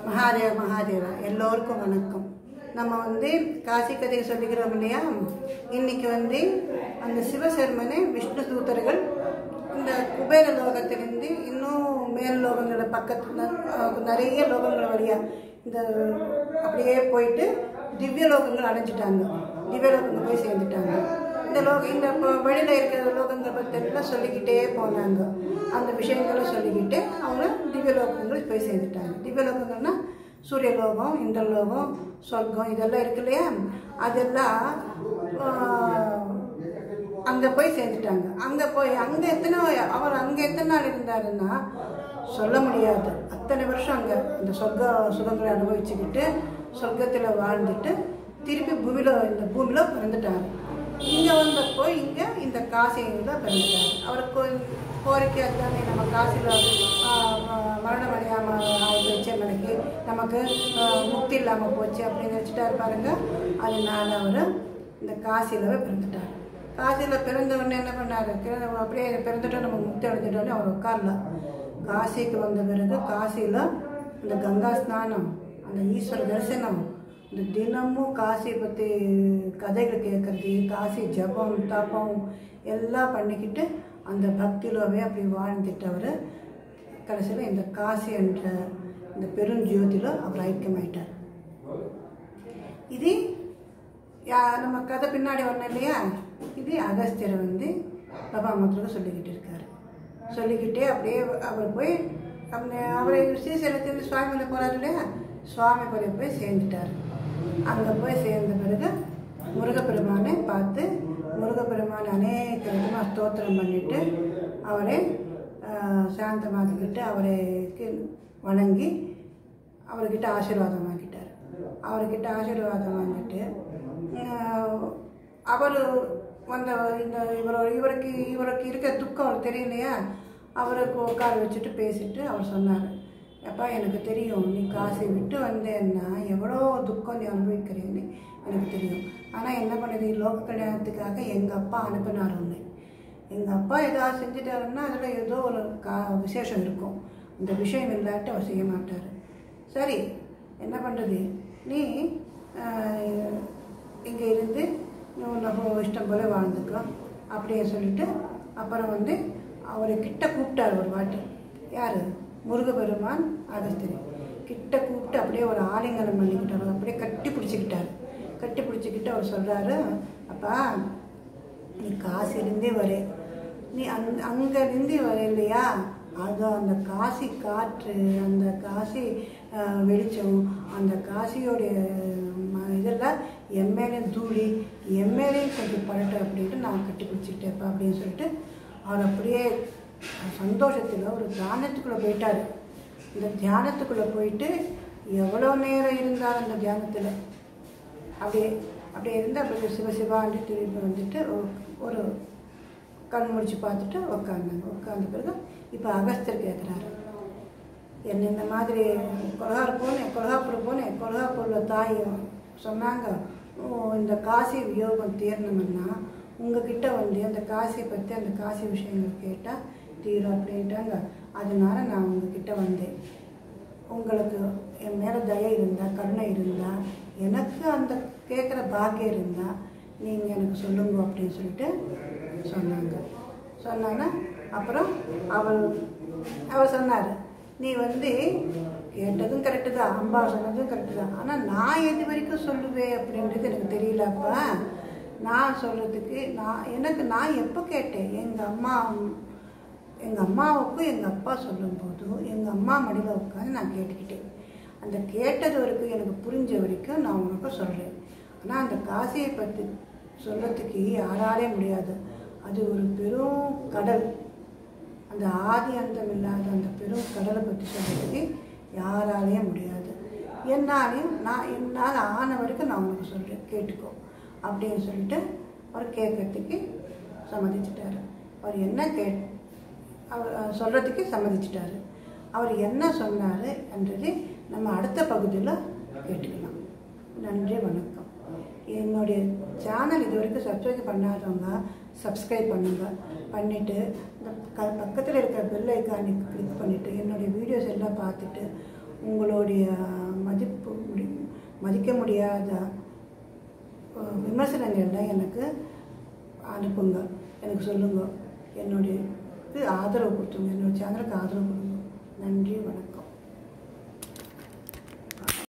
மகாதேவ மகாதேவா எல்லோருக்கும் வணக்கம் நம்ம வந்து காசி கதையை சொல்லிக்கிறோம் இல்லையா இன்னைக்கு வந்து அந்த சிவசர்மனை விஷ்ணு தூதர்கள் இந்த குபேர லோகத்திலிருந்து இன்னும் மேல் லோகங்கள பக்கத்துல அஹ், நிறைய லோகங்கள் வழியா இந்த அப்படியே போயிட்டு திவ்ய லோகங்கள் அடைஞ்சிட்டாங்க திவ்ய லோகங்கள் போய் சேர்ந்துட்டாங்க இந்த லோக இந்த ப- வழியில இருக்கிற லோகங்கள் பற்றிலாம் சொல்லிக்கிட்டே போனாங்க அந்த விஷயங்களை சொல்லிக்கிட்டு அவங்க திவ்ய லோகங்கள் போய் சேர்ந்துட்டாங்க திவ்ய லோகங்கள்னா சூரிய லோகம் இந்திரலோகம் சொர்க்கம் இதெல்லாம் இருக்கு இல்லையா அதெல்லாம் ஆஹ், அங்க போய் சேர்ந்துட்டாங்க அங்க போய் அங்க எத்தனை அவர் அங்க எத்தனை நாள் இருந்தாருன்னா சொல்ல முடியாது அத்தனை வருஷம் அங்க இந்த சொர்க்க சுகங்களை அனுபவிச்சுக்கிட்டு சொர்க்கத்துல வாழ்ந்துட்டு திருப்பி பூமியில இந்த பூமியில பிறந்துட்டாரு இங்க வந்தப்போ இங்க இந்த காசியில பிறந்துட்டாரு அவர் கோ- கோரிக்கை அதுதானே நம்ம காசியில ஆஹ், ஆஹ், மரணம் அடையாம ஆயிடுச்சு எனக்கு நமக்கு ஆஹ், முக்தி இல்லாம போச்சு அப்படின்னு நினைச்சிட்டாரு பாருங்க அதனால அவர் இந்த காசியிலவே பிறந்துட்டார் காசியில் பிறந்த உடனே என்ன பண்ணாரு பிறந்த அப்படியே பிறந்துட்டோம் நம்ம முக்தி அடைஞ்சிட்டோன்னே அவர் உட்காரல காசிக்கு வந்த பிறகு காசியில் இந்த கங்கா ஸ்நானம் அந்த ஈஸ்வர தரிசனம் இந்த தினமும் காசியை பற்றி கதைகள் கேட்கறது காசி ஜபம் தபம் எல்லாம் பண்ணிக்கிட்டு அந்த பக்தியிலவே அப்படி வாழ்ந்துட்டவர் கடைசியில் இந்த காசி என்ற இந்த பெருஞ்சோதியில் அவர் ஐக்கியமாயிட்டார் இது யா- நம்ம கதை பின்னாடி வரணும் இல்லையா இது அகஸ்தியர் வந்து பிரபாமத்துக்கு சொல்லிக்கிட்டு இருக்காரு சொல்லிக்கிட்டே அப்படியே அவர் போய் அவனை அவரை ஸ்ரீசைலத்தில் சுவாமியில போறாரு இல்லையா சுவாமி போய் போய் சேர்ந்துட்டார் அங்கே போய் சேர்ந்த பிறகு முருகப்பெருமானை பார்த்து முருகப்பெருமான் அநேக விதமாக ஸ்தோத்திரம் பண்ணிட்டு அவரை ஆஹ், சாந்தமாக்கிக்கிட்டு அவரைக்கு வணங்கி அவர்கிட்ட ஆசீர்வாதம் வாங்கிட்டார் அவர்கிட்ட ஆசீர்வாதம் வாங்கிட்டு அவர் வந்த இந்த இவர் இவருக்கு இவருக்கு இருக்க துக்கம் அவருக்கு தெரியலையா அவருக்கு உட்கார வச்சுட்டு பேசிட்டு அவர் சொன்னார் அப்பா எனக்கு தெரியும் நீ காசை விட்டு வந்தேன்னா எவ்வளோ துக்கம் நீ அனுபவிக்கிறேன்னு எனக்கு தெரியும் ஆனால் என்ன பண்ணுது லோக கல்யாணத்துக்காக எங்கள் அப்பா அனுப்பினார் உன்னை எங்கள் அப்பா ஏதாவது செஞ்சுட்டாருன்னா அதில் ஏதோ ஒரு கா விசேஷம் இருக்கும் இந்த விஷயம் இல்லாட்டி அவர் செய்ய மாட்டார் சரி என்ன பண்ணுறது நீ இங்கே இருந்து நீ உன்னை இஷ்டம் போல வாழ்ந்துக்கோ அப்படின்னு சொல்லிட்டு அப்புறம் வந்து அவரை கிட்ட கூப்பிட்டார் ஒரு வாட்டி யார் முருகபெருமான் அகஸ்திரி கிட்ட கூப்பிட்டு அப்படியே ஒரு ஆலிங்கனம் பண்ணிக்கிட்டார் அப்படியே கட்டி பிடிச்சிக்கிட்டார் கட்டி பிடிச்சிக்கிட்டு அவர் சொல்கிறாரு அப்பா நீ காசிலிருந்தே வர நீ அங் அங்கேருந்து வர இல்லையா அது அந்த காசி காற்று அந்த காசி அஹ், வெளிச்சம் அந்த காசியோடைய ம- இதெல்லாம் என் மேலே தூளி என் மேலேயும் கொஞ்சம் படட்டும் அப்படின்ட்டு நான் கட்டி பிடிச்சிக்கிட்டேப்பா அப்படின்னு சொல்லிட்டு அவர் அப்படியே சந்தோஷத்தில் ஒரு தியானத்துக்குள்ளே போயிட்டார் இந்த தியானத்துக்குள்ளே போயிட்டு எவ்வளோ நேரம் இருந்தார் அந்த தியானத்தில் அப்படியே அப்படியே இருந்து அப்படியே சிவ சிவான்னு திரும்பி வந்துட்டு ஒ- ஒரு கண் முடிச்சு பார்த்துட்டு உக்காந்தாங்க உட்காந்த பிறகு இப்போ அகஸ்தர் கேட்குறாரு என்ன இந்த மாதிரி கொலகார் போனேன் கொலகாப்பூர் போனேன் கொலகாப்பூரில் தாய் சொன்னாங்க "ஓ, இந்த காசி வியோகம் தீரணும்னா உங்ககிட்ட வந்து அந்த காசியை பற்றி அந்த காசி விஷயங்கள் கேட்டால் தீரும் அப்படின்ட்டாங்க அதனால நான் உங்ககிட்ட வந்தேன் உங்களுக்கு என் மேலே தயை இருந்தால் கருணை இருந்தால் எனக்கு அந்த கேட்குற பாக்கியம் இருந்தால் நீங்கள் எனக்கு சொல்லுங்க அப்படின்னு சொல்லிட்டு சொன்னாங்க சொன்னான்னா அப்புறம் அவள் அவர் சொன்னார் நீ வந்து கேட்டதும் கரெக்டு தான் அம்பா சொன்னதும் கரெக்டு தான் ஆனால் நான் எது வரைக்கும் சொல்லுவேன் அப்படின்றது எனக்கு தெரியலப்பா நான் சொல்கிறதுக்கு நான் எனக்கு நான் எப்போ கேட்டேன் எங்கள் அம்மா எங்கள் அம்மாவுக்கும் எங்கள் அப்பா சொல்லும்போது எங்கள் அம்மா மடியில் உட்காந்து நான் கேட்டுக்கிட்டேன் அந்த கேட்டது வரைக்கும் எனக்கு புரிஞ்ச வரைக்கும் நான் உனக்கு சொல்கிறேன் ஆனால் அந்த காசியை பற்றி சொல்கிறதுக்கு யாராலே முடியாது அது ஒரு பெரும் கடல் அந்த ஆதி அந்தம் இல்லாத அந்த பெரும் கடலை பற்றி சொல்கிறதுக்கு யாராலேயும் முடியாது என்னாலையும் நான் என்னால் ஆன வரைக்கும் நான் உனக்கு சொல்கிறேன் கேட்டுக்கோ அப்படின்னு சொல்லிட்டு அவர் கேட்கறதுக்கு சம்மதிச்சிட்டாரு அவர் என்ன கே அவர் அஹ், சொல்றதுக்கு சம்மதிச்சிட்டாரு அவர் என்ன சொன்னார் என்றது நம்ம அடுத்த பகுதியில் கேட்டுக்கலாம் நன்றி வணக்கம் என்னுடைய சேனல் இது வரைக்கும் சப்ஸ்கிரைப் பண்ணாதவங்க சப்ஸ்கிரைப் பண்ணுங்க பண்ணிவிட்டு இந்த க பக்கத்தில் இருக்கிற பெல் ஐக்கானை கிளிக் பண்ணிவிட்டு என்னுடைய வீடியோஸ் எல்லாம் பார்த்துட்டு உங்களுடைய மதிப்பு முடி மதிக்க முடியாத அஹ், விமர்சனங்களை எனக்கு அனுப்புங்க எனக்கு சொல்லுங்க என்னுடைய இது ஆதரவு கொடுத்துருங்க என்னோட சேனலுக்கு ஆதரவு கொடுங்க நன்றி வணக்கம்